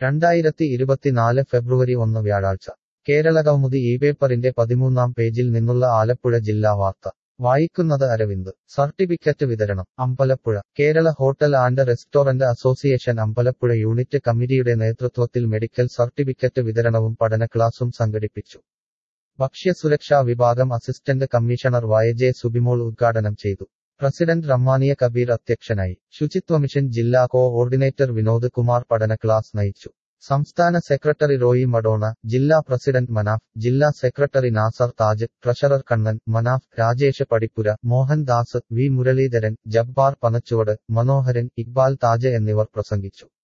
രണ്ടായിരത്തി ഇരുപത്തിനാല് ഫെബ്രുവരി ഒന്ന് വ്യാഴാഴ്ച കേരളകൗമുദി ഈ പേപ്പറിന്റെ പതിമൂന്നാം പേജിൽ നിന്നുള്ള ആലപ്പുഴ ജില്ലാ വാർത്ത വായിക്കുന്നത് അരവിന്ദ് സർട്ടിഫിക്കറ്റ് വിതരണം Ambalappuzha Kerala hotel and restaurant association Ambalappuzha unit കമ്മിറ്റിയുടെ നേതൃത്വത്തിൽ മെഡിക്കൽ സർട്ടിഫിക്കറ്റ് വിതരണവും പഠന ക്ലാസും സംഘടിപ്പിച്ചു ഭക്ഷ്യസുരക്ഷാ വിഭാഗം assistant commissioner Y J Subimol ഉദ്ഘാടനം ചെയ്തു പ്രസിഡന്റ് റഹ്മാനിയ കബീർ അധ്യക്ഷനായി ശുചിത്വ മിഷൻ ജില്ലാ കോഓർഡിനേറ്റർ വിനോദ് കുമാർ പഠന ക്ലാസ് നയിച്ചു സംസ്ഥാന സെക്രട്ടറി റോയി മഡോണ ജില്ലാ പ്രസിഡന്റ് മനാഫ് ജില്ലാ secretary Nasar Taj treasurer Kannan Manaf Rajesh Padippura Mohandas V Muraleedharan Jabbar Panachuvadu Manoharan Iqbal Taj എന്നിവർ പ്രസംഗിച്ചു